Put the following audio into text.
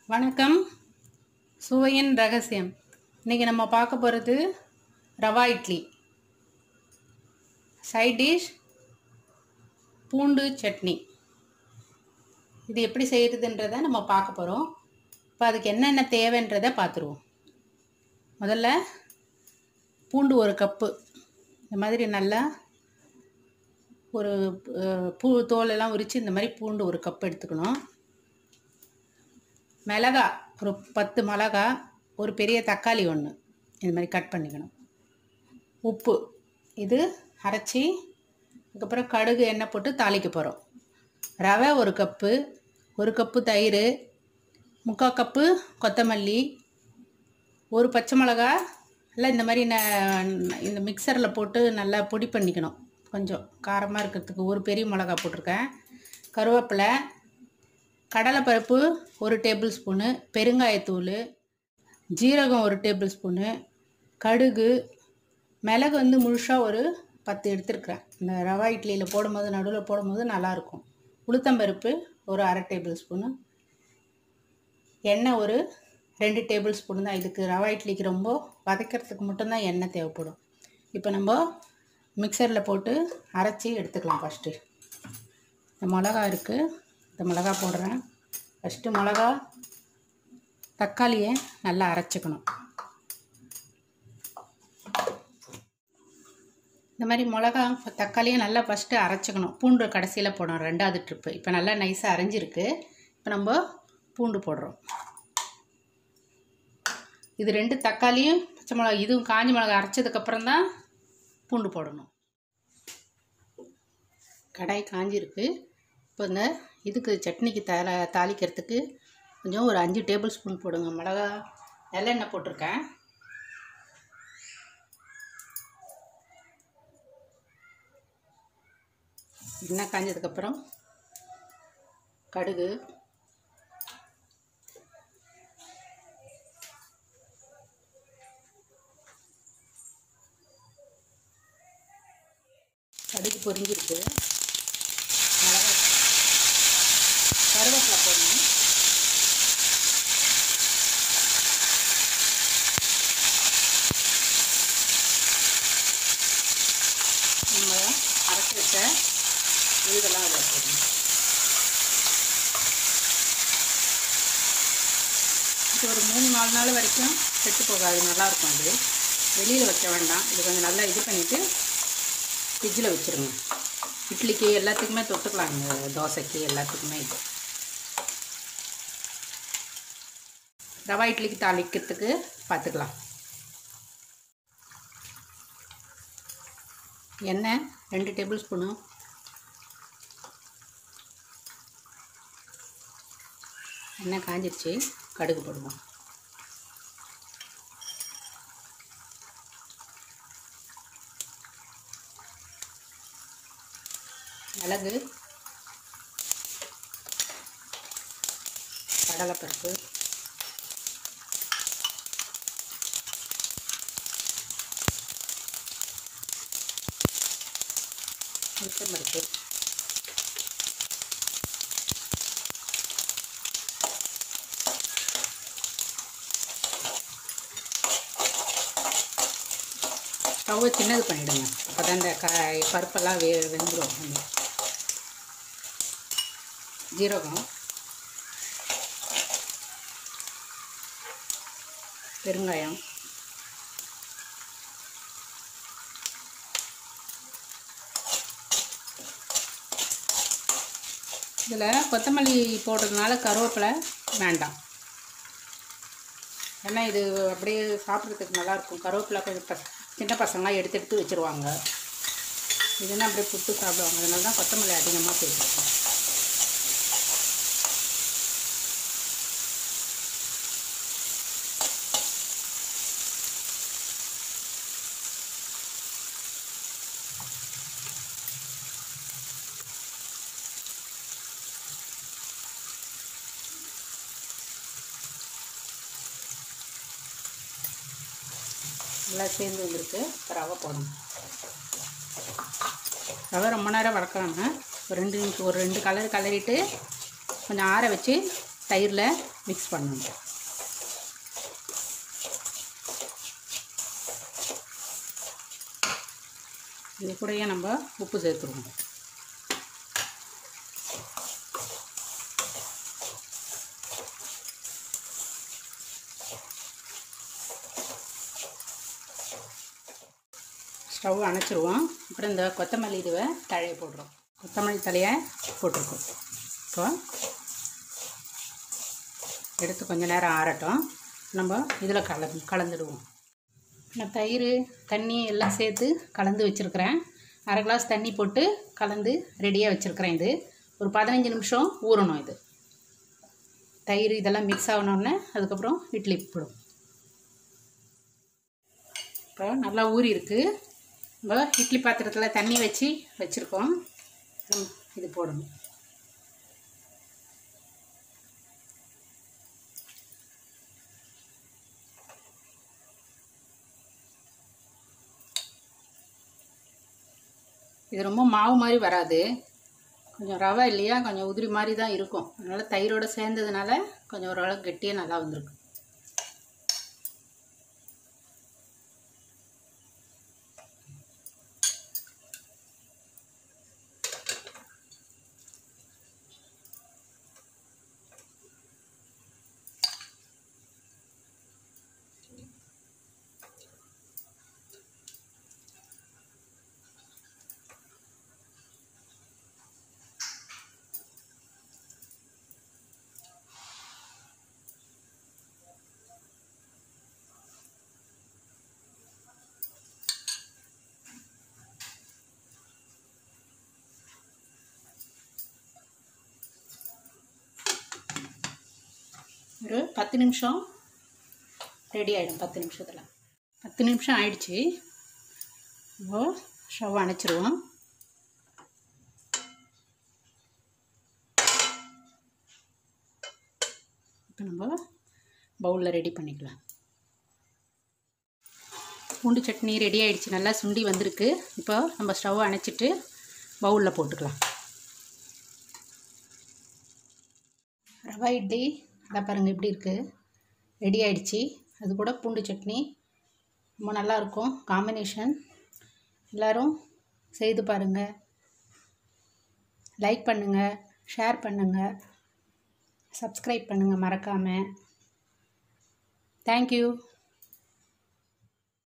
வணக்கம் சுவையின் ரகசியம் இன்றைக்கி நம்ம பார்க்க போகிறது ரவா இட்லி சைட் டிஷ் பூண்டு சட்னி இது எப்படி செய்கிறதுன்றதை நம்ம பார்க்க போகிறோம் இப்போ அதுக்கு என்னென்ன தேவைன்றதை பார்த்துருவோம் முதல்ல பூண்டு ஒரு கப்பு இந்த மாதிரி நல்லா ஒரு அஹ், பூ தோலெல்லாம் உரித்து இந்த மாதிரி பூண்டு ஒரு கப் எடுத்துக்கணும் மிளகா ஒரு பத்து மிளகா ஒரு பெரிய தக்காளி ஒன்று இந்த மாதிரி கட் பண்ணிக்கணும் உப்பு இது அரைச்சி அதுக்கப்புறம் கடுகு எண்ணெய் போட்டு தாளிக்க போகிறோம் ரவை ஒரு கப்பு ஒரு கப்பு தயிர் முக்கால் கப்பு கொத்தமல்லி ஒரு பச்சை மிளகா எல்லாம் இந்த மாதிரி ந- இந்த மிக்சரில் போட்டு நல்லா பொடி பண்ணிக்கணும் கொஞ்சம் காரமாக இருக்கிறதுக்கு ஒரு பெரிய மிளகா போட்டிருக்கேன் கருவேப்பிலை கடலைப்பருப்பு ஒரு டேபிள் ஸ்பூனு பெருங்காயத்தூள் ஜீரகம் ஒரு டேபிள் ஸ்பூனு கடுகு மிளகு வந்து முழுசாக ஒரு பத்து எடுத்துருக்குறேன் இந்த ரவா இட்லியில் போடும்போது நடுவில் போடும்போது நல்லாயிருக்கும் உளுத்தம்பருப்பு ஒரு அரை டேபிள் ஸ்பூனு எண்ணெய் ஒரு ரெண்டு டேபிள் ஸ்பூன் தான் இதுக்கு ரவா இட்லிக்கு ரொம்ப வதக்கிறதுக்கு மட்டும்தான் எண்ணெய் தேவைப்படும் இப்போ நம்ம மிக்சரில் போட்டு அரைச்சி எடுத்துக்கலாம் ஃபஸ்ட்டு இந்த மிளகா இருக்குது இந்த மிளகா போடுறேன் ஃபஸ்ட்டு மிளகா தக்காளியை நல்லா அரைச்சிக்கணும் இந்த மாதிரி மிளகா தக்காளியை நல்லா ஃபஸ்ட்டு அரைச்சிக்கணும் பூண்டு கடைசியில் போடணும் ரெண்டாவது ட்ரிப்பு இப்போ நல்லா நைஸாக அரைஞ்சிருக்கு இப்போ நம்ம பூண்டு போடுறோம் இது ரெண்டு தக்காளியும் பச்சை மிளகா இதுவும் காஞ்ச மிளகா அரைச்சதுக்கப்புறம் தான் பூண்டு போடணும் கடாய் காஞ்சிருக்கு இப்போ இந்த இதுக்கு சட்னிக்கு தல தாளிக்கிறதுக்கு கொஞ்சம் ஒரு அஞ்சு டேபிள் ஸ்பூன் போடுங்க மிளகா நல்லெண்ணெய் போட்டிருக்கேன் எண்ணெய் காஞ்சதுக்கப்புறம் கடுகு கடுகு பொரிஞ்சிருக்கு மிளகா கருவேப்பிலை போடணும் நம்ம அரைச்சி வச்ச இதெல்லாம் அதில் போடணும் இது ஒரு மூணு நாலு நாள் வரைக்கும் கெட்டு போகாது நல்லாயிருக்கும் அது வெளியில் வைக்க வேண்டாம் இது கொஞ்சம் நல்லா இது பண்ணிவிட்டு ஃப்ரிட்ஜில் வச்சுருங்க இட்லிக்கு எல்லாத்துக்குமே தொட்டுக்கலாம் இந்த தோசைக்கு எல்லாத்துக்குமே இது ரவா இட்லிக்கு தாளிக்கிறதுக்கு பார்த்துக்கலாம் எண்ணெய் ரெண்டு டேபிள் ஸ்பூனு எண்ணெய் காஞ்சிருச்சு கடுகு போடுவோம் மிளகு கடலைப்பருப்பு உளுத்தம்பருப்பு ஸ்டவ்வை சின்னது பண்ணிவிடுங்க அப்போ தான் இந்த க பருப்பெல்லாம் வே வெந்துடும் ஜீரகம் பெருங்காயம் இதில் கொத்தமல்லி போடுறதுனால கருவேப்பிலை வேண்டாம் ஏன்னா இது அப்படியே சாப்பிட்றதுக்கு நல்லாயிருக்கும் கருவேப்பிலை கொஞ்சம் பச சின்ன பசங்களாம் எடுத்து எடுத்து வச்சுருவாங்க இதுன்னா அப்படியே புட்டு சாப்பிடுவாங்க அதனால தான் கொத்தமல்லி அதிகமாக சேர்த்துருக்கோம் நல்லா சேர்ந்து வந்திருக்கு இப்போ ரவை போடணும் ரவை ரொம்ப நேரம் வளர்க்குறாங்க ஒரு ரெண்டு நிமிஷம் ஒரு ரெண்டு கலர் கலரிட்டு கொஞ்சம் ஆற வச்சு தயிரில் மிக்ஸ் பண்ணணும் இது கூடயே நம்ம உப்பு சேர்த்துருவோம் ஸ்டவ் அணைச்சிருவோம் அப்புறம் இந்த கொத்தமல்லி இதுவை தழைய போடுறோம் கொத்தமல்லி தலையை போட்டிருக்கோம் இப்போ எடுத்து கொஞ்ச நேரம் ஆறட்டும் நம்ம இதில் கலந்து கலந்துடுவோம் நான் தயிர் தண்ணி எல்லாம் சேர்த்து கலந்து வச்சுருக்கிறேன் அரை கிளாஸ் தண்ணி போட்டு கலந்து ரெடியாக வச்சுருக்கிறேன் இது ஒரு பதினஞ்சு நிமிஷம் ஊறணும் இது தயிர் இதெல்லாம் மிக்ஸ் ஆகணுன்னே அதுக்கப்புறம் இட்லி போடும் இப்போ நல்லா ஊறி இருக்குது நம்ம இட்லி பாத்திரத்தில் தண்ணி வச்சு வச்சுருக்கோம் இது போடணும் இது ரொம்ப மாவு மாதிரி வராது கொஞ்சம் ரவை இல்லையா கொஞ்சம் உதிரி மாதிரி தான் இருக்கும் அதனால் தயிரோடு சேர்ந்ததுனால கொஞ்சம் ஓரளவுக்கு கெட்டியாக நல்லா வந்திருக்கு ஒரு பத்து நிமிஷம் ரெடி ஆகிடும் பத்து நிமிஷத்தில் பத்து நிமிஷம் ஆயிடுச்சு இப்போ ஸ்டவ் அணைச்சிருவோம் இப்போ நம்ம பவுலில் ரெடி பண்ணிக்கலாம் பூண்டு சட்னி ரெடி ஆயிடுச்சு நல்லா சுண்டி வந்திருக்கு இப்போ நம்ம ஸ்டவ் அணைச்சிட்டு பவுலில் போட்டுக்கலாம் ரவா இட்லி அதை பாருங்கள் எப்படி இருக்குது ரெடி ஆயிடுச்சு அது கூட பூண்டு சட்னி ரொம்ப நல்லாயிருக்கும் காம்பினேஷன் எல்லோரும் செய்து பாருங்கள் லைக் பண்ணுங்கள் ஷேர் பண்ணுங்கள் சப்ஸ்கிரைப் பண்ணுங்கள் மறக்காமல் தேங்க்யூ